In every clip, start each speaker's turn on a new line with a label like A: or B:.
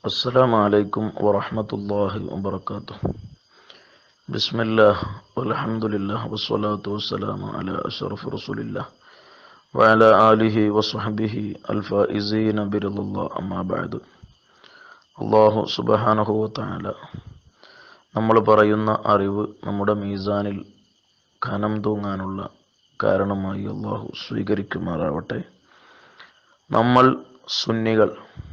A: السلام عليكم ورحمة الله وبركاته بسم الله والحمد لله والصلاة والسلام على أشرف رسول الله وعلى آله وصحبه الفائزين برضا الله أما بعد അള്ളാഹു സുബഹാനഹു വതആല നമ്മൾ പറയുന്ന അറിവ് നമ്മുടെ മീസാനിൽ ഖനം തൂങ്ങാനുള്ള കാരണമായി അള്ളാഹു സ്വീകരിക്കുമാറാവട്ടെ നമ്മൾ സുന്നികൾ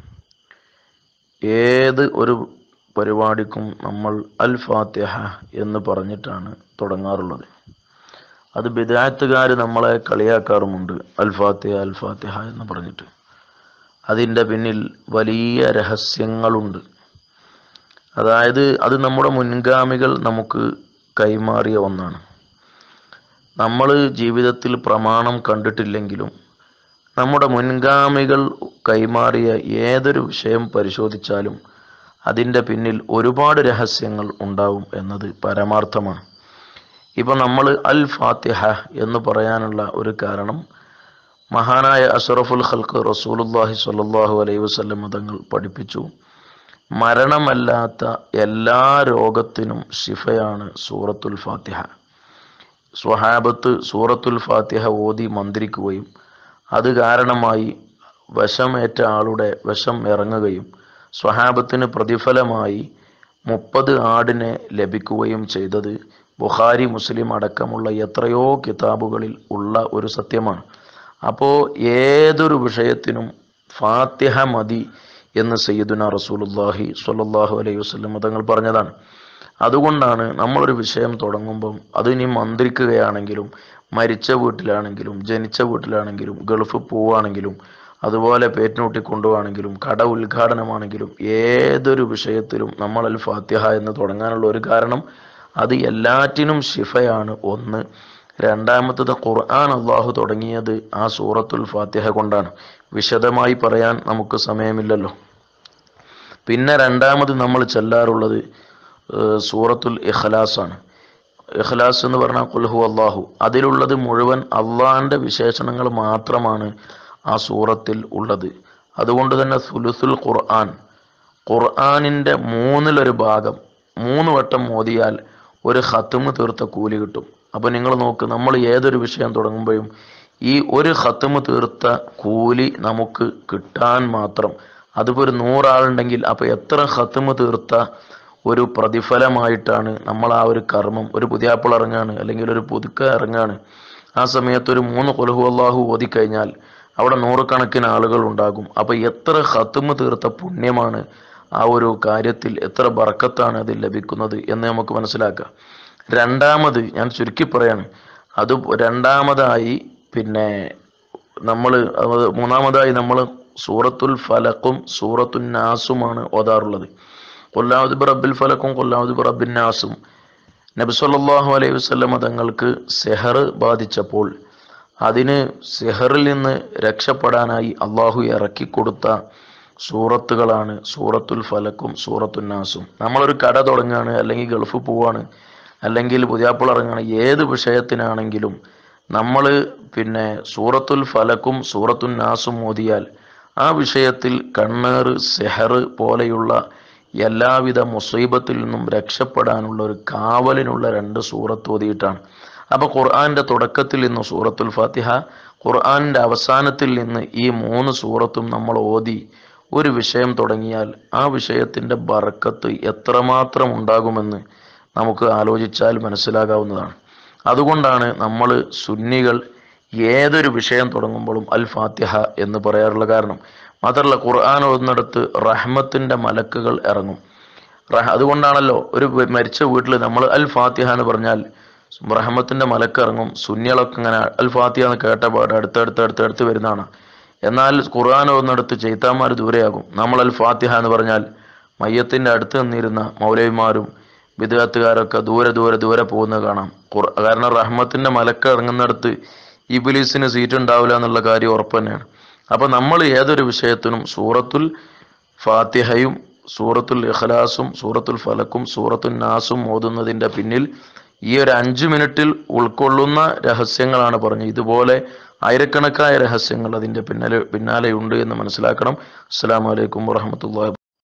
A: ഏത് ഒരു പരിപാടിക്കും നമ്മൾ അൽ ഫാത്തിഹ എന്ന് പറഞ്ഞിട്ടാണ് തുടങ്ങാറുള്ളത് അത് ബിദാത്തുകാർ നമ്മളെ കളിയാക്കാറുമുണ്ട് അൽ ഫാത്തിഹ അൽ ഫാത്തിഹ എന്ന് പറഞ്ഞിട്ട് അതിൻ്റെ പിന്നിൽ വലിയ രഹസ്യങ്ങളുണ്ട് അതായത് അത് നമ്മുടെ മുൻഗാമികൾ നമുക്ക് കൈമാറിയ ഒന്നാണ് നമ്മൾ ജീവിതത്തിൽ പ്രമാണം കണ്ടിട്ടില്ലെങ്കിലും നമ്മുടെ മുൻഗാമികൾ കൈമാറിയ ഏതൊരു വിഷയം പരിശോധിച്ചാലും അതിൻ്റെ പിന്നിൽ ഒരുപാട് രഹസ്യങ്ങൾ ഉണ്ടാവും എന്നത് പരമാർത്ഥമാണ് ഇപ്പം നമ്മൾ അൽ ഫാത്തിഹ എന്ന് പറയാനുള്ള ഒരു കാരണം മഹാനായ അഷറഫുൽ ഖൽക്ക് റസൂലുല്ലാഹി സ്വല്ലല്ലാഹു അലൈഹി വസല്ലം തങ്ങൾ പഠിപ്പിച്ചു മരണമല്ലാത്ത എല്ലാ രോഗത്തിനും ശിഫയാണ് സൂറത്തുൽ ഫാത്തിഹ സ്വഹാബത്ത് സൂറത്തുൽ ഫാത്തിഹ ഓതി മന്ത്രിക്കുകയും അത് കാരണമായി വശമേറ്റ ആളുടെ വശം ഇറങ്ങുകയും സ്വഹാബത്തിന് പ്രതിഫലമായി മുപ്പത് ആടിനെ ലഭിക്കുകയും ചെയ്തത് ബുഖാരി മുസ്ലിം അടക്കമുള്ള എത്രയോ കിതാബുകളിൽ ഉള്ള ഒരു സത്യമാണ് അപ്പോൾ ഏതൊരു വിഷയത്തിനും ഫാത്തിഹ മതി എന്ന് സയ്യിദുന റസൂലുല്ലാഹി സ്വല്ലല്ലാഹു അലൈഹി വസല്ലം തങ്ങൾ പറഞ്ഞതാണ് അതുകൊണ്ടാണ് നമ്മളൊരു വിഷയം തുടങ്ങുമ്പം അത് ഇനി മന്ത്രിക്കുകയാണെങ്കിലും മരിച്ച വീട്ടിലാണെങ്കിലും ജനിച്ച വീട്ടിലാണെങ്കിലും ഗൾഫ് പോവുകയാണെങ്കിലും അതുപോലെ പേറ്റിനൂട്ടി കൊണ്ടുപോവാണെങ്കിലും കട ഉദ്ഘാടനമാണെങ്കിലും ഏതൊരു വിഷയത്തിലും നമ്മൾ അൽ ഫാത്തിഹ എന്ന് തുടങ്ങാനുള്ള ഒരു കാരണം അത് എല്ലാറ്റിനും ശിഫയാണ് ഒന്ന് രണ്ടാമത്തത് ഖുർആൻ അള്ളാഹു തുടങ്ങിയത് ആ സൂറത്തുൽ ഫാത്തിഹ കൊണ്ടാണ് വിശദമായി പറയാൻ നമുക്ക് സമയമില്ലല്ലോ പിന്നെ രണ്ടാമത് നമ്മൾ ചെല്ലാറുള്ളത് സൂറത്തുൽ ഇഖ്ലാസ് ആണ് ഇഖ്ലാസ് എന്ന് പറഞ്ഞാൽ കുൽഹു അള്ളാഹു അതിലുള്ളത് മുഴുവൻ അള്ളാഹിൻ്റെ വിശേഷണങ്ങൾ മാത്രമാണ് ആ സൂറത്തിൽ ഉള്ളത് അതുകൊണ്ട് തന്നെ സുലുസുൽ ഖുർആൻ ഖുർആാനിൻ്റെ മൂന്നിലൊരു ഭാഗം മൂന്ന് വട്ടം മോദിയാൽ ഒരു ഹത്തുമ് തീർത്ത കൂലി കിട്ടും അപ്പോൾ നിങ്ങൾ നോക്ക് നമ്മൾ ഏതൊരു വിഷയം തുടങ്ങുമ്പോഴും ഈ ഒരു ഹത്തുമ് തീർത്ത കൂലി നമുക്ക് കിട്ടാൻ മാത്രം അതിപ്പോൾ ഒരു നൂറാളുണ്ടെങ്കിൽ അപ്പോൾ എത്ര ഹത്തുമ് തീർത്ത ഒരു പ്രതിഫലമായിട്ടാണ് നമ്മൾ ആ ഒരു കർമ്മം ഒരു പുതിയാപ്പിൾ ഇറങ്ങാണ് അല്ലെങ്കിൽ ഒരു പുതുക്ക ഇറങ്ങാണ് ആ സമയത്ത് ഒരു മൂന്ന് കൊലഹു അള്ളാഹു ഓതിക്കഴിഞ്ഞാൽ അവിടെ നൂറുകണക്കിന് ആളുകൾ ഉണ്ടാകും അപ്പോൾ എത്ര ഹത്തുമ് തീർത്ത പുണ്യമാണ് ആ ഒരു കാര്യത്തിൽ എത്ര ബർക്കത്താണ് അതിൽ ലഭിക്കുന്നത് എന്ന് നമുക്ക് മനസ്സിലാക്കാം രണ്ടാമത് ഞാൻ ചുരുക്കി പറയാണ് അത് രണ്ടാമതായി പിന്നെ നമ്മൾ മൂന്നാമതായി നമ്മൾ സൂറത്തുൽ ഫലക്കും സൂറത്തുൽ നാസുമാണ് ഓതാറുള്ളത് കൊല്ലാവുദ് റബ്ബിൽ ഫലക്കും കൊല്ലാവുദ് റബ്ബിൻ നാസും നബി സല്ലല്ലാഹു അലൈഹി വസല്ലമ തങ്ങൾക്ക് സെഹർ ബാധിച്ചപ്പോൾ അതിന് സെഹറിൽ നിന്ന് രക്ഷപ്പെടാനായി അള്ളാഹു ഇറക്കി കൊടുത്ത സൂറത്തുകളാണ് സൂറത്തുൽ ഫലക്കും സൂറത്തുൽ നാസും നമ്മളൊരു കട തുടങ്ങുകയാണ് അല്ലെങ്കിൽ ഗൾഫ് പോവാണ് അല്ലെങ്കിൽ പുതിയാപ്പിൾ ഇറങ്ങുകയാണ് ഏത് വിഷയത്തിനാണെങ്കിലും നമ്മൾ പിന്നെ സൂറത്തുൽ ഫലക്കും സൂറത്തുൽ നാസും മോദിയാൽ ആ വിഷയത്തിൽ കണ്ണേറ് സെഹർ പോലെയുള്ള എല്ലാവിധ മുസീബത്തിൽ നിന്നും രക്ഷപ്പെടാനുള്ള ഒരു കാവലിനുള്ള രണ്ട് സൂറത്ത് ഓതിയിട്ടാണ് അപ്പൊ ഖുർആന്റെ തുടക്കത്തിൽ നിന്ന് സൂറത്തുൽ ഫാത്തിഹ ഖുർആന്റെ അവസാനത്തിൽ നിന്ന് ഈ മൂന്ന് സൂറത്തും നമ്മൾ ഓതി ഒരു വിഷയം തുടങ്ങിയാൽ ആ വിഷയത്തിന്റെ ബറക്കത്ത് എത്രമാത്രം ഉണ്ടാകുമെന്ന് നമുക്ക് ആലോചിച്ചാൽ മനസ്സിലാകാവുന്നതാണ് അതുകൊണ്ടാണ് നമ്മൾ സുന്നികൾ ഏതൊരു വിഷയം തുടങ്ങുമ്പോഴും അൽ ഫാത്തിഹ എന്ന് പറയാറുള്ള കാരണം മാത്രമല്ല ഖുർആൻ ഒന്നിടത്ത് റഹ്മത്തിന്റെ മലക്കുകൾ ഇറങ്ങും അതുകൊണ്ടാണല്ലോ ഒരു മരിച്ച വീട്ടിൽ നമ്മൾ അൽ ഫാത്തിഹ എന്ന് പറഞ്ഞാൽ റഹ്മത്തിന്റെ മലക്ക് ഇറങ്ങും സുന്നികളൊക്കെ ഇങ്ങനെ അൽ ഫാത്തിഹ എന്ന് കേട്ട പാട് അടുത്തടുത്ത് അടുത്തടുത്ത് വരുന്നതാണ് എന്നാൽ ഖുർആൻ ഒന്നിടത്ത് ചെയ്ത്താന്മാർ ദൂരെയാകും നമ്മൾ അൽ ഫാത്തിഹ എന്ന് പറഞ്ഞാൽ മയ്യത്തിന്റെ അടുത്ത് നിന്നിരുന്ന മൗലവിമാരും വിദ്യാർത്ഥികാരൊക്കെ ദൂരെ ദൂരെ ദൂരെ പോകുന്നത് കാണാം കാരണം റഹ്മത്തിന്റെ മലക്ക് ഇറങ്ങുന്നിടത്ത് ഇബിലീസിന് സീറ്റ് ഉണ്ടാവില്ല എന്നുള്ള കാര്യം ഉറപ്പ് തന്നെയാണ് അപ്പൊ നമ്മൾ ഏതൊരു വിഷയത്തിനും സൂറത്തുൽ ഫാത്തിഹയും സൂറത്തുൽ ഇഖ്ലാസും സൂറത്തുൽ ഫലക്കും സൂറത്തുൽ നാസും ഓതുന്നതിന്റെ പിന്നിൽ ഈ ഒരു അഞ്ചു മിനിറ്റിൽ ഉൾക്കൊള്ളുന്ന രഹസ്യങ്ങളാണ് പറഞ്ഞത് ഇതുപോലെ ആയിരക്കണക്കായ രഹസ്യങ്ങൾ അതിന്റെ പിന്നാലെ പിന്നാലെയുണ്ട് എന്ന് മനസ്സിലാക്കണം അസ്സാം വലൈക്കും വാഹമത്തല്ലാ